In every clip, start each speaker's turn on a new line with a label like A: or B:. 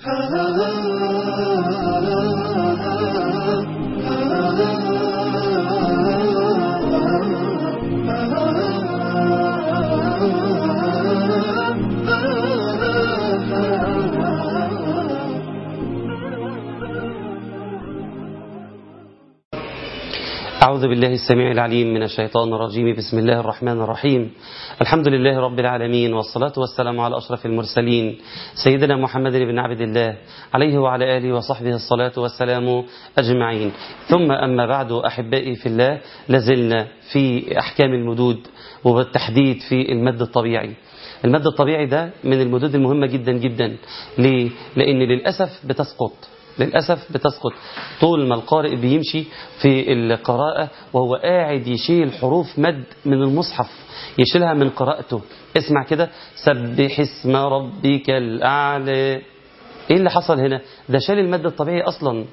A: أعوذ بالله السميع العليم من الشيطان الرجيم بسم الله الرحمن الرحيم الحمد لله رب العالمين والصلاة والسلام على أشرف المرسلين سيدنا محمد بن عبد الله عليه وعلى آله وصحبه الصلاة والسلام أجمعين ثم أما بعد أحبائي في الله لازلنا في أحكام المدود وبالتحديد في المد الطبيعي المد الطبيعي ده من المدود المهمة جدا جدا ليه؟ لأن للأسف بتسقط للأسف بتسقط طول ما القارئ بيمشي في القراءة وهو قاعد يشيل حروف مد من المصحف يشيلها من قراءته اسمع كده سبح اسم ربك الأعلى ايه اللي حصل هنا ده شال المد الطبيعي أصلا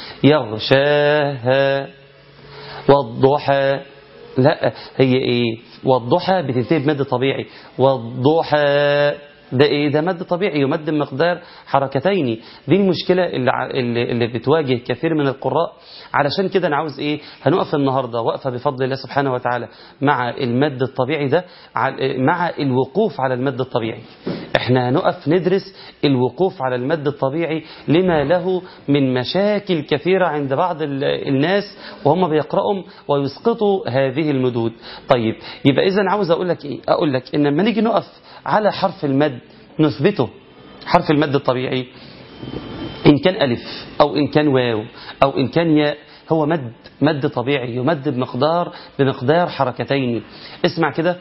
A: يغشاها والضحى لا هي ايه والضحى بتنتهي بمد طبيعي والضحى ده ايه ده مد طبيعي يمد بمقدار حركتين دي المشكلة اللي, اللي, اللي بتواجه كثير من القراء علشان كده انا عاوز ايه هنقف النهاردة وقفة بفضل الله سبحانه وتعالى مع المد الطبيعي ده مع الوقوف على المد الطبيعي احنا هنقف ندرس الوقوف على المد الطبيعي لما له من مشاكل كثيرة عند بعض الناس وهم بيقرأهم ويسقطوا هذه المدود طيب يبقى اذا عاوز اقول لك ايه اقول لك ان لما نيجي نقف على حرف المد نثبته حرف المد الطبيعي إن كان ألف أو إن كان واو أو إن كان ياء هو مد مد طبيعي يمد بمقدار بمقدار حركتين اسمع كده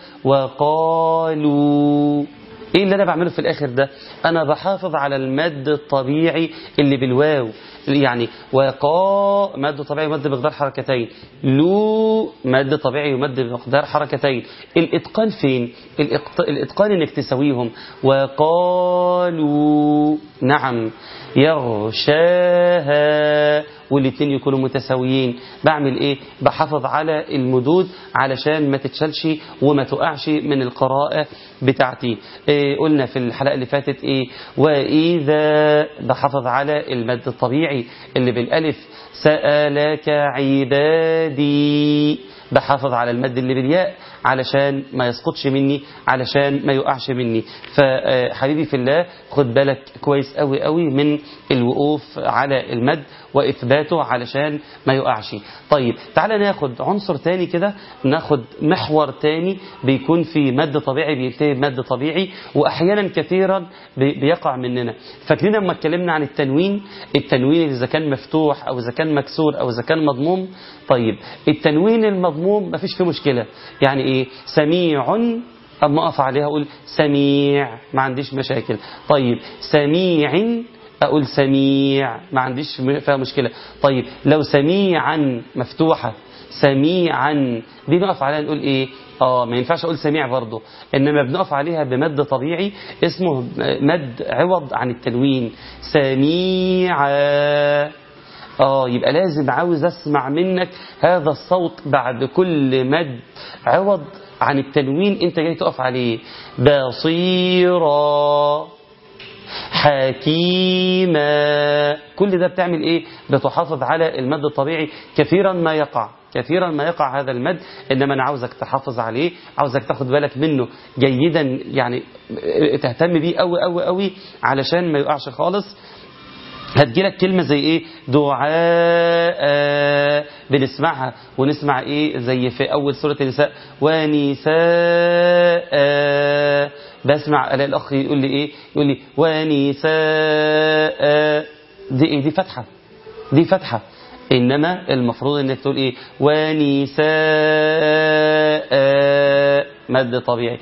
A: وقالوا ايه اللي انا بعمله في الاخر ده انا بحافظ على المد الطبيعي اللي بالواو يعني وقا مد طبيعي يمد بمقدار حركتين لو مد طبيعي يمد بمقدار حركتين الاتقان فين الاتقان انك تسويهم وقالوا نعم يغشاها والاثنين يكونوا متساويين بعمل ايه بحافظ على المدود علشان ما تتشلش وما تقعش من القراءة بتاعتي إيه قلنا في الحلقة اللي فاتت ايه واذا بحافظ على المد الطبيعي اللي بالالف سألك عبادي بحافظ على المد اللي بالياء علشان ما يسقطش مني علشان ما يقعش مني فحبيبي في الله خد بالك كويس قوي قوي من الوقوف على المد وإثباته علشان ما يقعش طيب تعالى ناخد عنصر تاني كده ناخد محور تاني بيكون في مد طبيعي بينتهي بمد طبيعي وأحيانا كثيرا بيقع مننا فاكرين لما اتكلمنا عن التنوين التنوين إذا كان مفتوح أو إذا كان مكسور أو إذا كان مضموم طيب التنوين المضموم ما فيش فيه مشكلة يعني إيه سميع أما أقف عليها أقول سميع ما عنديش مشاكل طيب سميع أقول سميع ما عنديش فيها مشكلة طيب لو سميعا مفتوحة سميعا دي نقف عليها نقول إيه آه ما ينفعش أقول سميع برضه إنما بنقف عليها بمد طبيعي اسمه مد عوض عن التنوين سميعا آه يبقى لازم عاوز أسمع منك هذا الصوت بعد كل مد عوض عن التنوين أنت جاي تقف عليه بصيرا حكيما كل ده بتعمل ايه بتحافظ على المد الطبيعي كثيرا ما يقع كثيرا ما يقع هذا المد انما انا عاوزك تحافظ عليه عاوزك تاخد بالك منه جيدا يعني تهتم بيه قوي قوي قوي علشان ما يقعش خالص هتجيلك كلمة زي ايه دعاء بنسمعها ونسمع ايه زي في اول سورة النساء ونساء بسمع الاقي الاخ يقول لي ايه يقول لي ونساء دي ايه دي فتحة دي فتحة انما المفروض انك تقول ايه ونساء مد طبيعي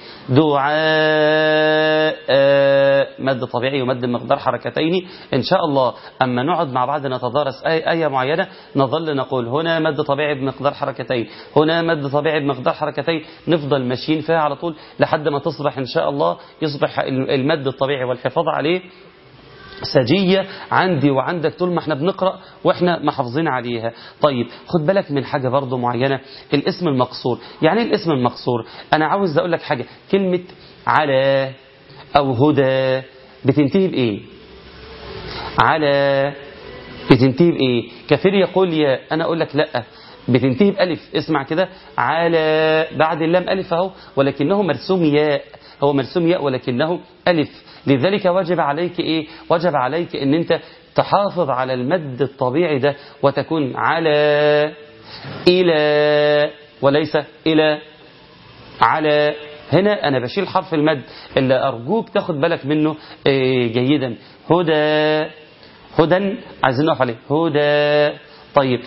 A: دعاء مد طبيعي ومد مقدار حركتين إن شاء الله أما نقعد مع بعض نتدارس آية, آية معينة نظل نقول هنا مد طبيعي بمقدار حركتين هنا مد طبيعي بمقدار حركتين نفضل ماشيين فيها على طول لحد ما تصبح إن شاء الله يصبح المد الطبيعي والحفاظ عليه سجية عندي وعندك طول ما احنا بنقرأ واحنا محافظين عليها طيب خد بالك من حاجة برضو معينة الاسم المقصور يعني ايه الاسم المقصور انا عاوز اقول لك حاجة كلمة على او هدى بتنتهي بايه على بتنتهي بإيه كثير يقول يا أنا أقول لك لأ بتنتهي بألف اسمع كده على بعد اللام ألف أهو ولكنه مرسوم ياء هو مرسوم ياء ولكنه ألف لذلك وجب عليك إيه وجب عليك أن أنت تحافظ على المد الطبيعي ده وتكون على إلى وليس إلى على هنا أنا بشيل حرف المد اللي أرجوك تاخد بالك منه إيه جيدا هدى هدى عايزين نقف عليه هدى طيب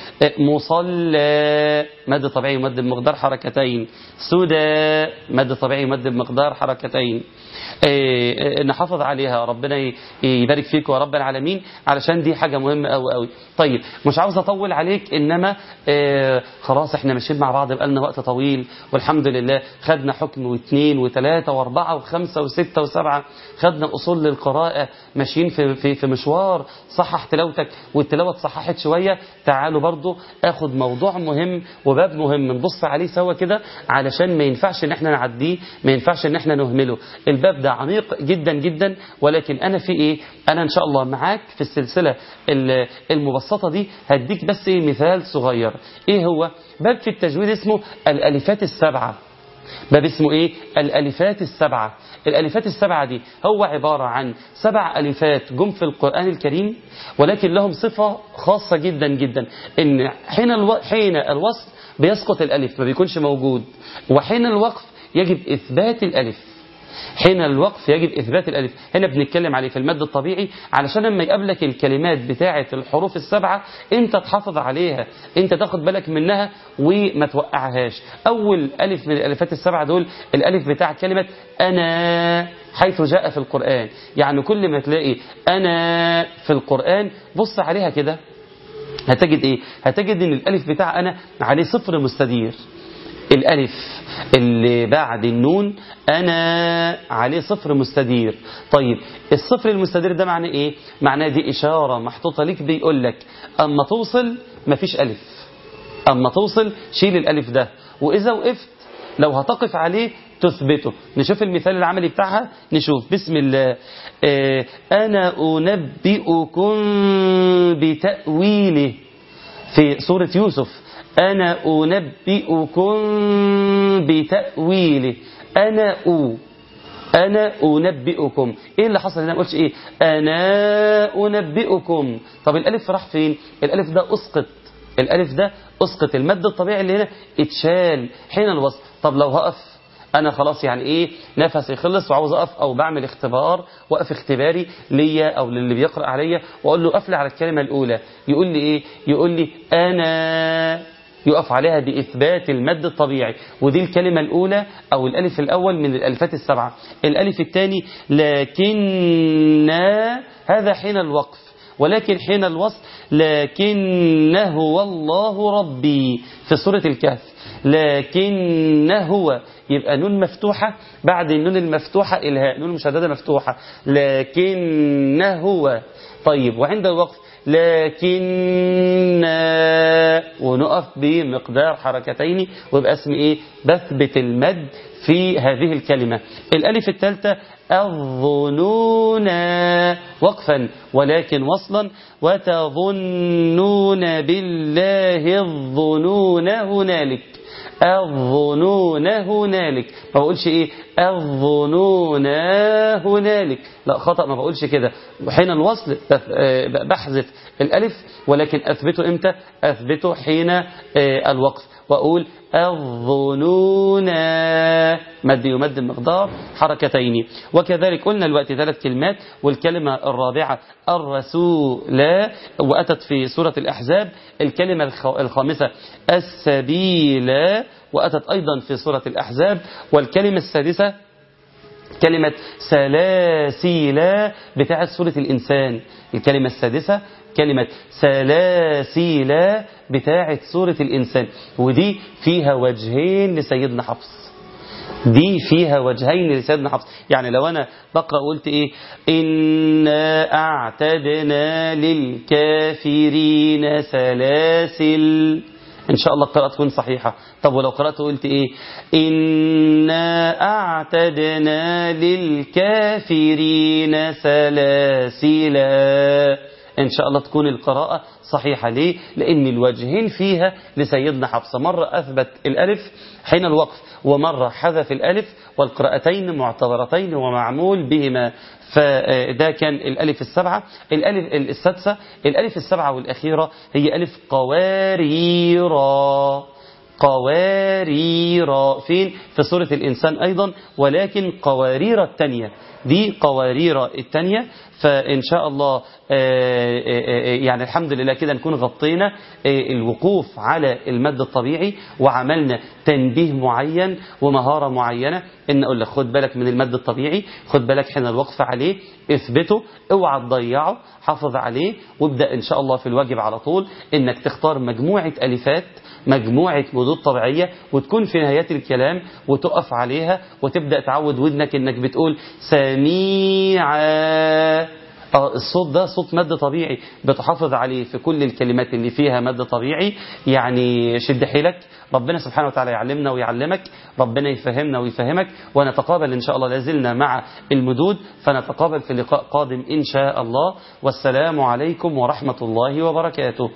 A: مصلى مد طبيعي مد بمقدار حركتين سدى مد طبيعي مد بمقدار حركتين إيه نحافظ عليها ربنا يبارك فيك يا رب العالمين علشان دي حاجة مهمة قوي قوي طيب مش عاوز اطول عليك انما إيه خلاص احنا ماشيين مع بعض بقالنا وقت طويل والحمد لله خدنا حكم واثنين وثلاثة واربعة وخمسة وستة وسبعة خدنا اصول للقراءة ماشيين في, في, في مشوار صحح تلاوتك والتلاوة اتصححت شوية تعالوا برضو اخد موضوع مهم وباب مهم نبص عليه سوا كده علشان ما ينفعش ان احنا نعديه ما ينفعش ان احنا نهمله الباب ده عميق جدا جدا ولكن انا في ايه انا ان شاء الله معاك في السلسلة المبسطة دي هديك بس ايه مثال صغير ايه هو باب في التجويد اسمه الالفات السبعة باب اسمه ايه الالفات السبعة الالفات السبعة دي هو عبارة عن سبع الفات جم في القرآن الكريم ولكن لهم صفة خاصة جدا جدا ان حين الو... حين الوصل بيسقط الالف ما بيكونش موجود وحين الوقف يجب اثبات الالف حين الوقف يجب إثبات الألف هنا بنتكلم عليه في المد الطبيعي علشان لما يقابلك الكلمات بتاعة الحروف السبعة انت تحافظ عليها انت تاخد بالك منها وما توقعهاش أول ألف من الألفات السبعة دول الألف بتاع كلمة أنا حيث جاء في القرآن يعني كل ما تلاقي أنا في القرآن بص عليها كده هتجد ايه هتجد ان الالف بتاع انا عليه صفر مستدير الألف اللي بعد النون أنا عليه صفر مستدير طيب الصفر المستدير ده معناه إيه معناه دي إشارة محطوطة لك بيقول لك أما توصل مفيش ألف أما توصل شيل الألف ده وإذا وقفت لو هتقف عليه تثبته نشوف المثال العملي بتاعها نشوف بسم الله آه أنا أنبئكم بتأويله في سورة يوسف أنا أنبئكم بتأويله أنا أو أنا أنبئكم إيه اللي حصل هنا ما قلتش إيه أنا أنبئكم طب الألف راح فين الألف ده أسقط الألف ده أسقط المد الطبيعي اللي هنا اتشال حين الوصل طب لو هقف انا خلاص يعني ايه نفسي خلص وعاوز اقف او بعمل اختبار وقف اختباري ليا او للي بيقرا عليا واقول له قفل على الكلمه الاولى يقول لي ايه يقول لي انا يقف عليها بإثبات المد الطبيعي ودي الكلمة الأولى أو الألف الأول من الألفات السبعة الألف الثاني لكن هذا حين الوقف ولكن حين الوصل لكن هو الله ربي في سورة الكهف لكن هو يبقى نون مفتوحة بعد النون المفتوحة الهاء نون مشددة مفتوحة لكن هو طيب وعند الوقف لكن ونقف بمقدار حركتين ويبقى اسم ايه بثبت المد في هذه الكلمة الألف الثالثة الظنون وقفا ولكن وصلا وتظنون بالله الظنون هنالك الظنون هنالك ما بقولش ايه الظنون هنالك لا خطأ ما بقولش كده حين الوصل بحذف الالف ولكن اثبته امتى اثبته حين الوقف واقول الظنون مد يمد المقدار حركتين وكذلك قلنا الوقت ثلاث كلمات والكلمة الرابعة الرسول وأتت في سورة الأحزاب الكلمة الخامسة السبيل وأتت أيضا في سورة الأحزاب والكلمة السادسة كلمة سلاسيل بتاعت سورة الإنسان الكلمة السادسة كلمة سلاسيل بتاعت سورة الإنسان ودي فيها وجهين لسيدنا حفص دي فيها وجهين لسيدنا حفص يعني لو أنا بقرأ قلت إيه إنا أعتدنا للكافرين سلاسل إن شاء الله القراءة تكون صحيحة طب ولو قرأت قلت إيه إنا أعتدنا للكافرين سلاسلا إن شاء الله تكون القراءة صحيحة ليه؟ لأن الوجهين فيها لسيدنا حفصة مرة أثبت الألف حين الوقف ومرة حذف الألف والقراءتين معتبرتين ومعمول بهما فده كان الألف السبعة الألف السادسة الألف السبعة والأخيرة هي ألف قواريرا قوارير فين في سورة الإنسان أيضا ولكن قوارير التانية دي قوارير التانية فإن شاء الله يعني الحمد لله كده نكون غطينا الوقوف على المد الطبيعي وعملنا تنبيه معين ومهارة معينة إن أقول لك خد بالك من المد الطبيعي خد بالك حين الوقف عليه اثبته اوعى تضيعه حافظ عليه وابدأ إن شاء الله في الواجب على طول إنك تختار مجموعة ألفات مجموعة مدود طبيعية وتكون في نهايات الكلام وتقف عليها وتبدأ تعود ودنك انك بتقول سميعا اه الصوت ده صوت مد طبيعي بتحافظ عليه في كل الكلمات اللي فيها مد طبيعي يعني شد حيلك ربنا سبحانه وتعالى يعلمنا ويعلمك ربنا يفهمنا ويفهمك ونتقابل إن شاء الله لازلنا مع المدود فنتقابل في لقاء قادم إن شاء الله والسلام عليكم ورحمة الله وبركاته